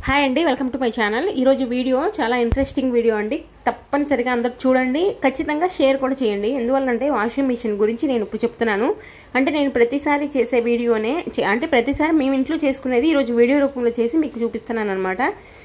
hi అండి welcome to my channel ఈరోజు video చాలా ఇంట్రెస్టింగ్ వీడియో అండి తప్పనిసరిగా అందరు చూడండి ఖచ్చితంగా షేర్ కూడా చేయండి ఎందువల్లంటే వాషింగ్ మిషన్ గురించి నేను ఇప్పుడు చెప్తున్నాను అంటే నేను ప్రతిసారి చేసే వీడియోనే చే- అంటే ప్రతిసారి మేము ఇంట్లో చేసుకునేది ఈరోజు వీడియో రూపంలో చేసి మీకు చూపిస్తున్నాను అనమాట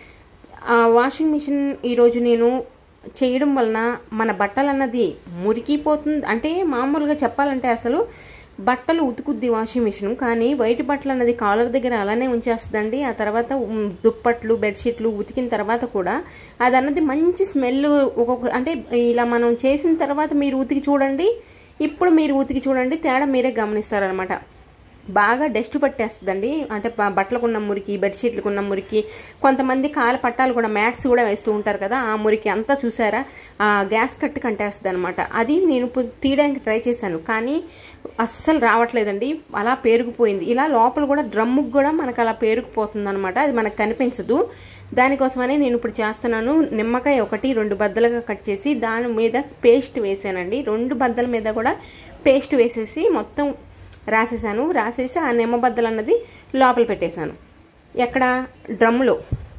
ఆ వాషింగ్ మిషన్ ఈరోజు నేను చేయడం వలన మన బట్టలు అన్నది మురికిపోతుంది అంటే మామూలుగా చెప్పాలంటే అసలు బట్టలు ఉతుకుద్ది వాషింగ్ మిషన్ కానీ వైట్ బట్టలు అన్నది కాలర్ దగ్గర అలానే ఉంచేస్తుందండి ఆ తర్వాత ఉమ్, దుప్పట్లు బెడ్షీట్లు ఉతికిన తర్వాత కూడా అది అన్నది మంచి స్మెల్ ఒక్కొక్క అంటే ఇలా మనం చేసిన తర్వాత మీరు ఉతికి చూడండి ఇప్పుడు మీరు ఉతికి చూడండి తేడా మీరే గమనిస్తారనమాట బాగా డస్ట్ పట్టేస్తుందండి అంటే బ- బట్టలకు ఉన్న మురికి బెడ్షీట్లకు ఉన్న మురికి కొంతమంది కాల పట్టాలు కూడా మ్యాట్స్ కూడా వేస్తూ ఉంటారు కదా ఆ మురికి అంతా చూసారా ఆ గ్యాస్ కట్టు కంటేస్తుంది అనమాట అది నేను ఇప్పుడు తీయడానికి ట్రై చేశాను కానీ అస్సలు రావట్లేదండి అలా పేరుకుపోయింది ఇలా లోపల కూడా డ్రమ్ముకు కూడా మనకు అలా పేరుకుపోతుంది అనమాట అది మనకు కనిపించదు దానికోసమని నేను ఇప్పుడు చేస్తున్నాను నిమ్మకాయ ఒకటి రెండు బద్దలుగా కట్ చేసి దాని మీద పేస్ట్ వేసానండి రెండు బద్దల మీద కూడా పేస్ట్ వేసేసి మొత్తం రాసేసాను రాసేసి ఆ నిమ్మబద్దలు అన్నది లోపల పెట్టేశాను ఎక్కడ డ్రమ్ములో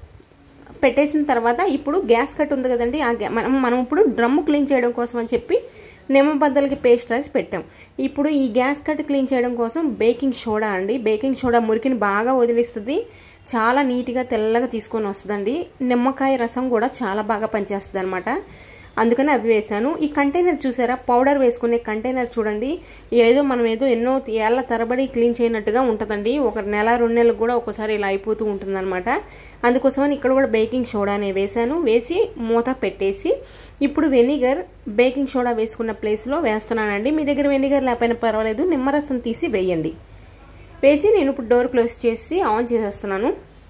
పెట్టేసిన తర్వాత ఇప్పుడు గ్యాస్ కట్ ఉంది కదండి ఆ గ్యా మనం మనం ఇప్పుడు డ్రమ్ము క్లీన్ చేయడం కోసం అని చెప్పి నిమ్మబద్దలకి పేస్ట్ రాసి పెట్టాం ఇప్పుడు ఈ గ్యాస్ కట్ క్లీన్ చేయడం కోసం బేకింగ్ సోడా అండి బేకింగ్ సోడా మురికిని బాగా వదిలిస్తుంది చాలా నీట్గా తెల్లగా తీసుకొని వస్తుందండి నిమ్మకాయ రసం కూడా చాలా బాగా పనిచేస్తుంది అనమాట అందుకని అవి వేశాను ఈ కంటైనర్ చూసారా పౌడర్ వేసుకునే కంటైనర్ చూడండి ఏదో మనం ఏదో ఎన్నో ఏళ్ల తరబడి క్లీన్ చేయనట్టుగా ఉంటుందండి ఒక నెల రెండు నెలలకు కూడా ఒకసారి ఇలా అయిపోతూ ఉంటుందన్నమాట అందుకోసమని ఇక్కడ కూడా బేకింగ్ సోడానే వేశాను వేసి మూత పెట్టేసి ఇప్పుడు వెనిగర్ బేకింగ్ సోడా వేసుకున్న ప్లేస్లో వేస్తున్నానండి మీ దగ్గర వెనిగర్ లేకపోయినా పర్వాలేదు నిమ్మరసం తీసి వేయండి వేసి నేను ఇప్పుడు డోర్ క్లోజ్ చేసి ఆన్ చేసేస్తున్నాను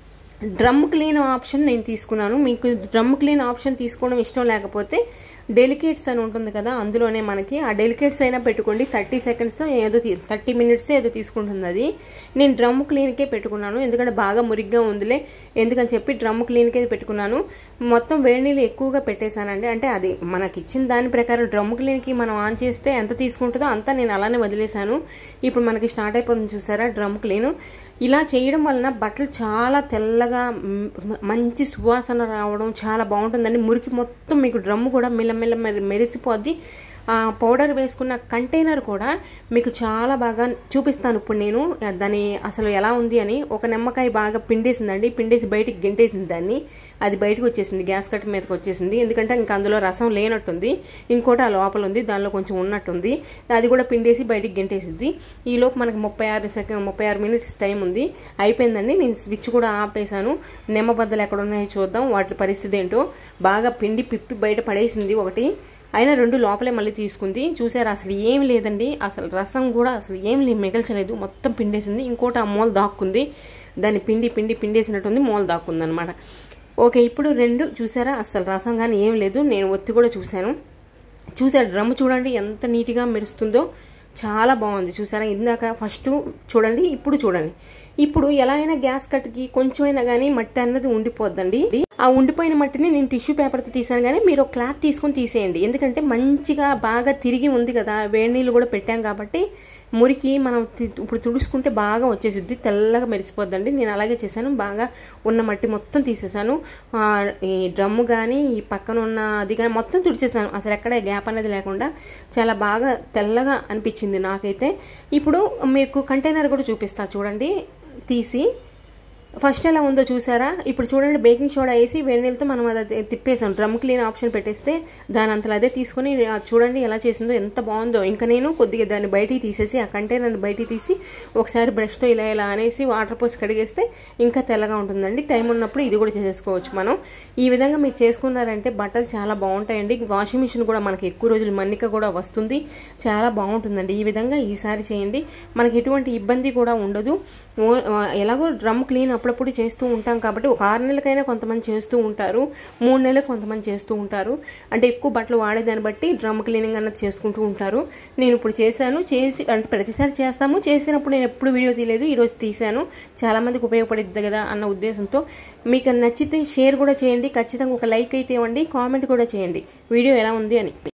డ్రమ్ క్లీన్ ఆప్షన్ నేను తీసుకున్నాను మీకు డ్రమ్ క్లీన్ ఆప్షన్ తీసుకోవడం ఇష్టం లేకపోతే డెలికేట్స్ అని ఉంటుంది కదా అందులోనే మనకి ఆ డెలికేట్స్ అయినా పెట్టుకోండి థర్టీ సెకండ్స్ ఏదో థర్టీ మినిట్స్ ఏదో తీసుకుంటుంది అది నేను డ్రమ్ క్లీన్కే పెట్టుకున్నాను ఎందుకంటే బాగా మురిగ్గా ఉందిలే ఎందుకని చెప్పి డ్రమ్ క్లీన్కే పెట్టుకున్నాను మొత్తం వేడి నీళ్ళు ఎక్కువగా పెట్టేశానండి అంటే అది మనకి ఇచ్చిన దాని ప్రకారం డ్రమ్ క్లీన్కి మనం ఆన్ చేస్తే ఎంత తీసుకుంటుందో అంతా నేను అలానే వదిలేశాను ఇప్పుడు మనకి స్టార్ట్ అయిపోతుంది చూసారా డ్రమ్ క్లీన్ ఇలా చేయడం వలన బట్టలు చాలా తెల్లగా మ్, మంచి సువాసన రావడం చాలా బాగుంటుందండి మురికి మొత్తం మీకు డ్రమ్ము కూడా మెల్లమెల్ల మెరి- మెరిసిపోద్ది ఆ పౌడర్ వేసుకున్న కంటైనర్ కూడా మీకు చాలా బాగా చూపిస్తాను ఇప్పుడు నేను దాని అసలు ఎలా ఉంది అని ఒక నిమ్మకాయ బాగా పిండేసిందండి పిండేసి బయటికి గెంటేసింది దాన్ని అది బయటకు వచ్చేసింది గ్యాస్ కట్ మీదకి వచ్చేసింది ఎందుకంటే ఇంకా అందులో రసం లేనట్టుంది ఇంకోటి ఆ లోపల ఉంది దానిలో కొంచెం ఉన్నట్టుంది అది కూడా పిండేసి బయటికి గెంటేసింది ఈ లోపు మనకి ముప్పై ఆరు సెకండ్ ముప్పై ఆరు మినిట్స్ టైం ఉంది అయిపోయిందండి నేను స్విచ్ కూడా ఆపేశాను నిమ్మబద్దలు ఎక్కడ ఉన్నాయో చూద్దాం వాటి పరిస్థితి ఏంటో బాగా పిండి పిప్పి బయట పడేసింది ఒకటి అయినా రెండు లోపలే మళ్ళీ తీసుకుంది చూసారు అసలు ఏం లేదండి అసలు రసం కూడా అసలు ఏం లే- మిగల్చలేదు మొత్తం పిండేసింది ఇంకోటి ఆ మూల దాక్కుంది దాన్ని పిండి పిండి పిండేసినట్టుంది మూల దాక్కుంది అనమాట ఓకే ఇప్పుడు రెండు చూసారా అసలు రసం కానీ ఏం లేదు నేను ఒత్తి కూడా చూశాను చూసారు డ్రమ్ చూడండి ఎంత నీట్గా మెరుస్తుందో చాలా బాగుంది చూసారా ఇందాక ఫస్ట్ చూడండి ఇప్పుడు చూడండి ఇప్పుడు ఎలా అయినా గ్యాస్ కట్కి కొంచెమైనా కానీ మట్టి అన్నది ఉండిపోద్దండి ఆ ఉండిపోయిన మట్టిని నేను టిష్యూ పేపర్తో తీసాను కానీ మీరు ఒక క్లాత్ తీసుకొని తీసేయండి ఎందుకంటే మంచిగా బాగా తిరిగి ఉంది కదా వేడి నీళ్ళు కూడా పెట్టాం కాబట్టి మురికి మనం తి- ఇప్పుడు తుడుచుకుంటే బాగా వచ్చేసిద్ది తెల్లగా మెరిసిపోద్దండి నేను అలాగే చేశాను బాగా ఉన్న మట్టి మొత్తం తీసేసాను ఆ, ఈ డ్రమ్ము కానీ ఈ పక్కన ఉన్న అది కానీ మొత్తం తుడిచేసాను అసలు ఎక్కడ గ్యాప్ అనేది లేకుండా చాలా బాగా తెల్లగా అనిపించింది నాకైతే ఇప్పుడు మీకు కంటైనర్ కూడా చూపిస్తా చూడండి తీసి ఫస్ట్ ఎలా ఉందో చూసారా ఇప్పుడు చూడండి బేకింగ్ సోడా వేసి వేడి నీళ్ళతో మనం అది తిప్పేసాం డ్రమ్ క్లీన్ ఆప్షన్ పెట్టేస్తే దాని అంతలో అదే తీసుకొని ఆ చూడండి ఎలా చేసిందో ఎంత బాగుందో ఇంకా నేను కొద్దిగా దాన్ని బయటికి తీసేసి ఆ కంటైనర్ని బయటికి తీసి ఒకసారి బ్రష్తో ఇలా ఇలా అనేసి వాటర్ పోసి కడిగేస్తే ఇంకా తెల్లగా ఉంటుందండి టైం ఉన్నప్పుడు ఇది కూడా చేసేసుకోవచ్చు మనం ఈ విధంగా మీరు చేసుకున్నారంటే బట్టలు చాలా బాగుంటాయండి వాషింగ్ మిషన్ కూడా మనకి ఎక్కువ రోజులు మన్నిక కూడా వస్తుంది చాలా బాగుంటుందండి ఈ విధంగా ఈసారి చేయండి మనకి ఎటువంటి ఇబ్బంది కూడా ఉండదు ఓ- ఎలాగో డ్రమ్ క్లీన్ అప్పుడప్పుడు చేస్తూ ఉంటాం కాబట్టి ఒక ఆరు నెలలకైనా కొంతమంది చేస్తూ ఉంటారు మూడు నెలలకు కొంతమంది చేస్తూ ఉంటారు అంటే ఎక్కువ బట్టలు వాడేదాన్ని బట్టి డ్రమ్ క్లీనింగ్ అన్నది చేసుకుంటూ ఉంటారు నేను ఇప్పుడు చేశాను చేసి అంటే ప్రతిసారి చేస్తాము చేసినప్పుడు నేను ఎప్పుడు వీడియో తీయలేదు ఈరోజు తీశాను చాలామందికి ఉపయోగపడిద్ది కదా అన్న ఉద్దేశంతో మీకు నచ్చితే షేర్ కూడా చేయండి ఖచ్చితంగా ఒక లైక్ అయితే ఇవ్వండి కామెంట్ కూడా చేయండి వీడియో ఎలా ఉంది అని